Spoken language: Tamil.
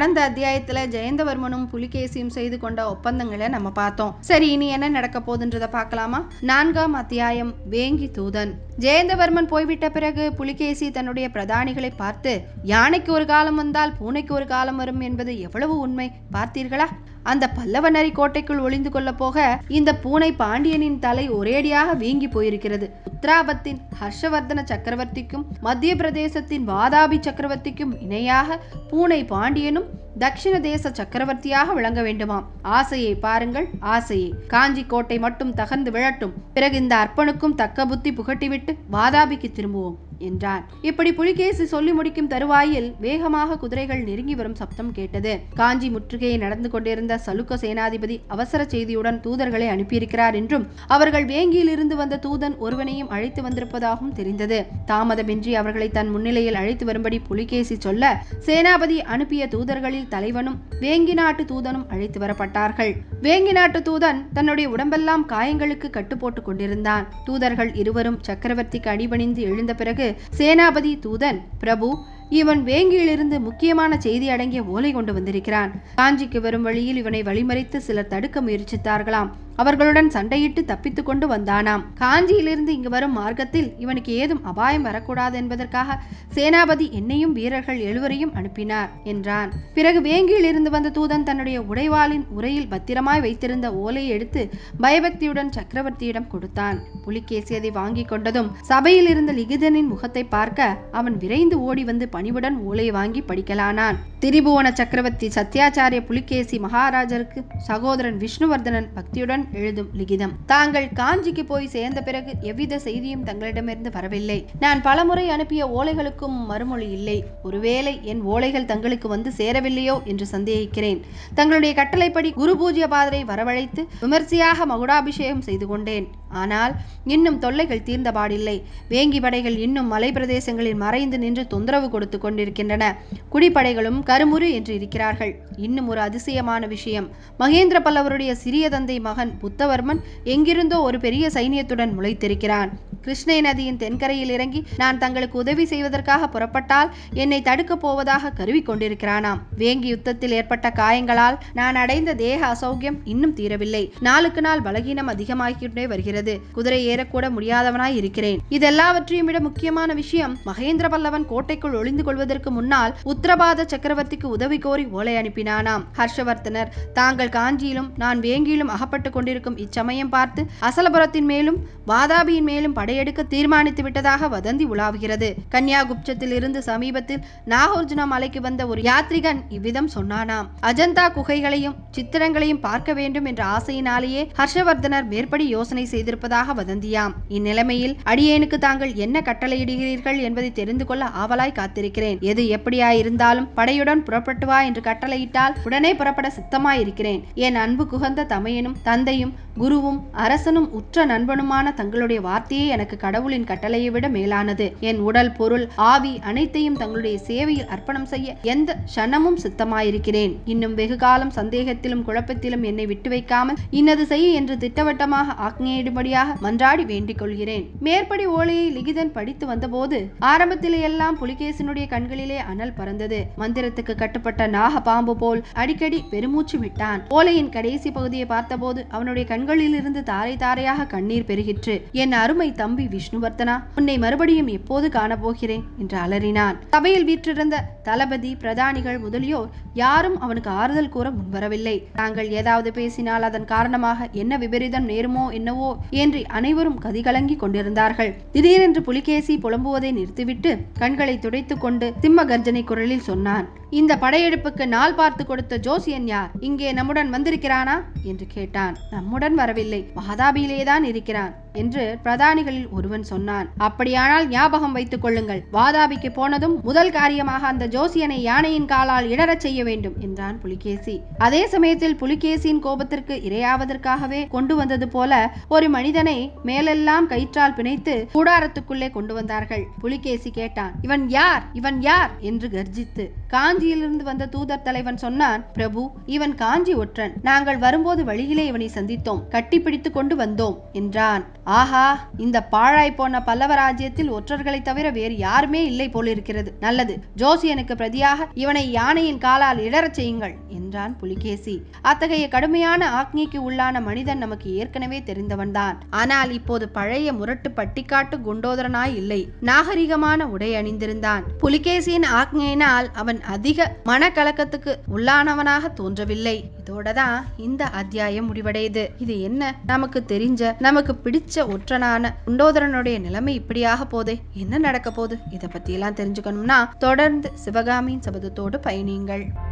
கடந்த அத்தியாயத்துல ஜெயந்தவர்மனும் புலிகேசியும் செய்து கொண்ட ஒப்பந்தங்களை நம்ம பார்த்தோம் சரி இனி என்ன நடக்க போகுதுன்றத பார்க்கலாமா நான்காம் அத்தியாயம் வேங்கி தூதன் ஜெயந்தவர்மன் போய்விட்ட பிறகு புலிகேசி தன்னுடைய பிரதானிகளை பார்த்து யானைக்கு ஒரு காலம் வந்தால் பூனைக்கு ஒரு காலம் வரும் என்பது எவ்வளவு உண்மை பார்த்தீர்களா அந்த பல்லவ நரி கோட்டைக்குள் ஒளிந்து கொள்ள போக இந்த பூனை பாண்டியனின் தலை ஒரேடியாக வீங்கி போயிருக்கிறது உத்ராபத்தின் ஹர்ஷவர்தன சக்கரவர்த்திக்கும் மத்திய பிரதேசத்தின் வாதாபி சக்கரவர்த்திக்கும் இணையாக பூனை பாண்டியனும் தட்சிண தேச சக்கரவர்த்தியாக விளங்க வேண்டுமாம் ஆசையை பாருங்கள் ஆசையை காஞ்சி கோட்டை மட்டும் தகர்ந்து விழட்டும் பிறகு இந்த அர்ப்பனுக்கும் தக்க புத்தி புகட்டிவிட்டு வாதாபிக்கு திரும்புவோம் என்றான் இப்படி புலிகேசி சொல்லி முடிக்கும் தருவாயில் வேகமாக குதிரைகள் நெருங்கி வரும் சப்தம் கேட்டது காஞ்சி முற்றுகையை நடந்து கொண்டிருந்த சலுக்க சேனாதிபதி அவசர செய்தியுடன் தூதர்களை அனுப்பியிருக்கிறார் என்றும் அவர்கள் வேங்கியில் இருந்து வந்த தூதன் ஒருவனையும் அழைத்து வந்திருப்பதாகவும் தெரிந்தது தாமதமின்றி அவர்களை தன் முன்னிலையில் அழைத்து வரும்படி புலிகேசி சொல்ல சேனாபதி அனுப்பிய தூதர்களில் தலைவனும் வேங்கி நாட்டு தூதனும் அழைத்து வரப்பட்டார்கள் வேங்கி நாட்டு தூதன் தன்னுடைய உடம்பெல்லாம் காயங்களுக்கு கட்டு போட்டுக் கொண்டிருந்தான் தூதர்கள் இருவரும் சக்கரவர்த்திக்கு அடிபணிந்து எழுந்த பிறகு சேனாபதி தூதன் பிரபு இவன் வேங்கியிலிருந்து முக்கியமான செய்தி அடங்கிய ஓலை கொண்டு வந்திருக்கிறான் காஞ்சிக்கு வரும் வழியில் இவனை வழிமறித்து சிலர் தடுக்க முயற்சித்தார்களாம் அவர்களுடன் சண்டையிட்டு தப்பித்துக் கொண்டு வந்தானாம் காஞ்சியிலிருந்து இங்கு வரும் மார்க்கத்தில் இவனுக்கு ஏதும் அபாயம் வரக்கூடாது என்பதற்காக சேனாபதி என்னையும் வீரர்கள் எழுவரையும் அனுப்பினார் என்றான் பிறகு வேங்கியில் இருந்து வந்த தூதன் தன்னுடைய உடைவாளின் உரையில் பத்திரமாய் வைத்திருந்த ஓலையை எடுத்து பயபக்தியுடன் சக்கரவர்த்தியிடம் கொடுத்தான் புலிகேசி அதை வாங்கி கொண்டதும் சபையில் இருந்த லிகிதனின் முகத்தை பார்க்க அவன் விரைந்து ஓடி வந்து பணிவுடன் ஓலையை வாங்கி படிக்கலானான் திரிபுவன சக்கரவர்த்தி சத்யாச்சாரிய புலிகேசி மகாராஜருக்கு சகோதரன் விஷ்ணுவர்தனன் பக்தியுடன் எழுதும் லிகிதம் தாங்கள் காஞ்சிக்கு போய் சேர்ந்த பிறகு எவ்வித செய்தியும் தங்களிடமிருந்து வரவில்லை நான் பலமுறை அனுப்பிய ஓலைகளுக்கும் மறுமொழி இல்லை ஒருவேளை என் ஓலைகள் தங்களுக்கு வந்து சேரவில்லையோ என்று சந்தேகிக்கிறேன் தங்களுடைய கட்டளைப்படி குரு பூஜ்ய பாதரை வரவழைத்து விமர்சையாக மகுடாபிஷேகம் செய்து கொண்டேன் ஆனால் இன்னும் தொல்லைகள் தீர்ந்தபாடில்லை வேங்கி படைகள் இன்னும் மலை பிரதேசங்களில் மறைந்து நின்று தொந்தரவு கொடுத்து கொண்டிருக்கின்றன குடிப்படைகளும் கருமுறு என்று இருக்கிறார்கள் இன்னும் ஒரு அதிசயமான விஷயம் மகேந்திர பல்லவருடைய சிறிய தந்தை மகன் புத்தவர்மன் எங்கிருந்தோ ஒரு பெரிய சைனியத்துடன் முளைத்திருக்கிறான் கிருஷ்ணை நதியின் தென்கரையில் இறங்கி நான் தங்களுக்கு உதவி செய்வதற்காக புறப்பட்டால் என்னை தடுக்கப் போவதாக கருவி கொண்டிருக்கிறானாம் வேங்கி யுத்தத்தில் ஏற்பட்ட காயங்களால் நான் அடைந்த தேக அசௌக்கியம் இன்னும் தீரவில்லை நாளுக்கு நாள் பலகீனம் அதிகமாகிக்கிட்டே வருகிறது குதிரை ஏறக்கூட முடியாதவனாய் இருக்கிறேன் இதெல்லாவற்றையும் விட முக்கியமான விஷயம் மகேந்திர பல்லவன் கோட்டைக்குள் ஒளிந்து கொள்வதற்கு முன்னால் உத்தரபாத சக்கரவர்த்திக்கு உதவி கோரி ஓலை அனுப்பினானாம் ஹர்ஷவர்த்தனர் தாங்கள் காஞ்சியிலும் நான் வேங்கியிலும் அகப்பட்டு கொண்டிருக்கும் இச்சமயம் பார்த்து அசலபுரத்தின் மேலும் வாதாபியின் மேலும் படையெடுக்க தீர்மானித்து விட்டதாக வதந்தி உலாவுகிறது கன்னியாகுப்சத்தில் இருந்து சமீபத்தில் நாகார்ஜுனா மலைக்கு வந்த ஒரு யாத்ரிகன் இவ்விதம் சொன்னானாம் அஜந்தா குகைகளையும் சித்திரங்களையும் பார்க்க வேண்டும் என்ற ஆசையினாலேயே ஹர்ஷவர்தனர் மேற்படி யோசனை செய்திருப்பதாக வதந்தியாம் இந்நிலைமையில் அடியேனுக்கு தாங்கள் என்ன கட்டளையிடுகிறீர்கள் என்பதை தெரிந்து கொள்ள ஆவலாய் காத்திருக்கிறேன் எது எப்படியாயிருந்தாலும் படையுடன் புறப்பட்டு வா என்று கட்டளையிட்டால் உடனே புறப்பட சித்தமாயிருக்கிறேன் என் அன்பு குகந்த தமையனும் தந்தையும் குருவும் அரசனும் உற்ற நண்பனுமான தங்களுடைய வார்த்தையே எனக்கு கடவுளின் கட்டளையை விட மேலானது என் உடல் பொருள் ஆவி அனைத்தையும் தங்களுடைய சேவையில் அர்ப்பணம் செய்ய எந்த க்ஷணமும் சித்தமாயிருக்கிறேன் இன்னும் வெகு காலம் சந்தேகத்திலும் குழப்பத்திலும் என்னை விட்டு வைக்காமல் இன்னது செய் என்று திட்டவட்டமாக ஆக்ஞையிடும்படியாக மன்றாடி வேண்டிக் கொள்கிறேன் மேற்படி ஓலையை லிகிதன் படித்து வந்தபோது ஆரம்பத்திலே எல்லாம் புலிகேசனுடைய கண்களிலே அனல் பறந்தது மந்திரத்துக்கு கட்டுப்பட்ட நாக பாம்பு போல் அடிக்கடி பெருமூச்சு விட்டான் ஓலையின் கடைசி பகுதியை பார்த்தபோது அவனுடைய கண்களில் இருந்து தாரை தாரையாக கண்ணீர் பெருகிற்று என் அருமை தம்பி விஷ்ணுவர்த்தனா உன்னை மறுபடியும் எப்போது காணப்போகிறேன் என்று அலறினான் சபையில் வீற்றிருந்த தளபதி பிரதானிகள் முதலியோர் யாரும் அவனுக்கு ஆறுதல் கூற முன்வரவில்லை தாங்கள் ஏதாவது பேசினால் அதன் காரணமாக என்ன விபரீதம் நேருமோ என்னவோ என்று அனைவரும் கதிகலங்கி கொண்டிருந்தார்கள் திடீரென்று புலிகேசி புலம்புவதை நிறுத்திவிட்டு கண்களை துடைத்துக் கொண்டு சிம்ம கர்ஜனை குரலில் சொன்னான் இந்த படையெடுப்புக்கு நாள் பார்த்து கொடுத்த ஜோசியன் யார் இங்கே நம்முடன் வந்திருக்கிறானா என்று கேட்டான் நம்முடன் வரவில்லை வாதாபியிலேதான் இருக்கிறான் என்று பிரதானிகளில் ஒருவன் சொன்னான் அப்படியானால் ஞாபகம் வைத்துக் கொள்ளுங்கள் வாதாபிக்கு போனதும் முதல் காரியமாக அந்த ஜோசியனை யானையின் காலால் இடறச் செய்ய வேண்டும் என்றான் புலிகேசி அதே சமயத்தில் புலிகேசியின் கோபத்திற்கு இரையாவதற்காகவே கொண்டு வந்தது போல ஒரு மனிதனை மேலெல்லாம் கயிற்றால் பிணைத்து கூடாரத்துக்குள்ளே கொண்டு வந்தார்கள் புலிகேசி கேட்டான் இவன் யார் இவன் யார் என்று கர்ஜித்து காஞ்சியிலிருந்து வந்த தூதர் தலைவன் சொன்னான் பிரபு இவன் காஞ்சி ஒற்றன் நாங்கள் வரும்போது வழியிலே இவனை சந்தித்தோம் கட்டிப்பிடித்துக் கொண்டு வந்தோம் என்றான் ஆஹா இந்த பாழாய் போன பல்லவ ராஜ்யத்தில் ஒற்றர்களை தவிர வேறு யாருமே இல்லை போலிருக்கிறது நல்லது ஜோசியனுக்கு பிரதியாக இவனை யானையின் காலால் இடறச் செய்யுங்கள் என்றான் புலிகேசி அத்தகைய கடுமையான ஆக்ஞைக்கு உள்ளான மனிதன் நமக்கு ஏற்கனவே தெரிந்தவன்தான் ஆனால் இப்போது பழைய முரட்டு பட்டிக்காட்டு குண்டோதரனாய் இல்லை நாகரிகமான உடை அணிந்திருந்தான் புலிகேசியின் ஆக்ஞையினால் அவன் அதிக மனக்கலக்கத்துக்கு உள்ளானவனாக தோன்றவில்லை இதோட தான் இந்த அத்தியாயம் முடிவடையுது இது என்ன நமக்கு தெரிஞ்ச நமக்கு பிடிச்ச ஒற்றனான குண்டோதரனுடைய நிலைமை இப்படியாக போதே என்ன நடக்க போகுது இதை பத்தி எல்லாம் தெரிஞ்சுக்கணும்னா தொடர்ந்து சிவகாமியின் சபதத்தோடு பயணியுங்கள்